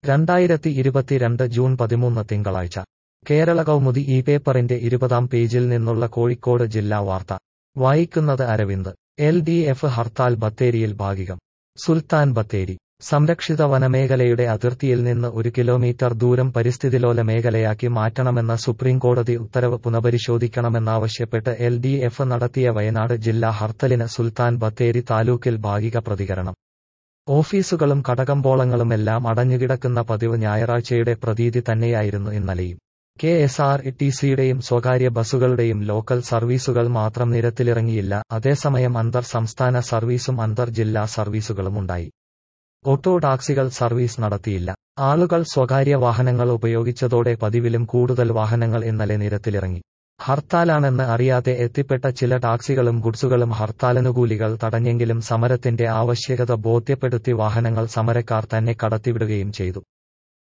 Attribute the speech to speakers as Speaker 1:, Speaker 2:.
Speaker 1: രണ്ടായിരത്തി ഇരുപത്തിരണ്ട് ജൂൺ പതിമൂന്ന് തിങ്കളാഴ്ച കേരള കൗമുദി ഈ പേപ്പറിന്റെ ഇരുപതാം പേജിൽ നിന്നുള്ള കോഴിക്കോട് ജില്ലാ വാർത്ത വായിക്കുന്നത് Aravind L D F hartal ബത്തേരിയിൽ ഭാഗികം സുൽത്താൻ ബത്തേരി സംരക്ഷിത വനമേഖലയുടെ അതിർത്തിയിൽ നിന്ന് ഒരു കിലോമീറ്റർ ദൂരം പരിസ്ഥിതിലോല മേഖലയാക്കി മാറ്റണമെന്ന സുപ്രീംകോടതി ഉത്തരവ് പുനഃപരിശോധിക്കണമെന്നാവശ്യപ്പെട്ട് എൽ ഡി എഫ് നടത്തിയ വയനാട് ജില്ലാ ഹർത്തലിന് സുൽത്താൻ ബത്തേരി താലൂക്കിൽ ഭാഗിക പ്രതികരണം ഓഫീസുകളും കടകമ്പോളങ്ങളുമെല്ലാം അടഞ്ഞുകിടക്കുന്ന പതിവ് ഞായറാഴ്ചയുടെ പ്രതീതി തന്നെയായിരുന്നു ഇന്നലെയും കെ എസ് ആർ ടി സിയുടെയും സ്വകാര്യ ബസ്സുകളുടെയും ലോക്കൽ സർവീസുകൾ മാത്രം നിരത്തിലിറങ്ങിയില്ല അതേസമയം അന്തർ സംസ്ഥാന സർവീസും അന്തർ ജില്ലാ സർവീസുകളും ഉണ്ടായി ഓട്ടോ ടാക്സികൾ സർവീസ് നടത്തിയില്ല ആളുകൾ സ്വകാര്യ വാഹനങ്ങൾ ഉപയോഗിച്ചതോടെ പതിവിലും കൂടുതൽ വാഹനങ്ങൾ ഇന്നലെ നിരത്തിലിറങ്ങി ഹർത്താലാണെന്ന് അറിയാതെ എത്തിപ്പെട്ട ചില ടാക്സികളും ഗുഡ്സുകളും ഹർത്താലനുകൂലികൾ തടഞ്ഞെങ്കിലും സമരത്തിന്റെ ആവശ്യകത ബോധ്യപ്പെടുത്തി വാഹനങ്ങൾ സമരക്കാർ തന്നെ കടത്തിവിടുകയും ചെയ്തു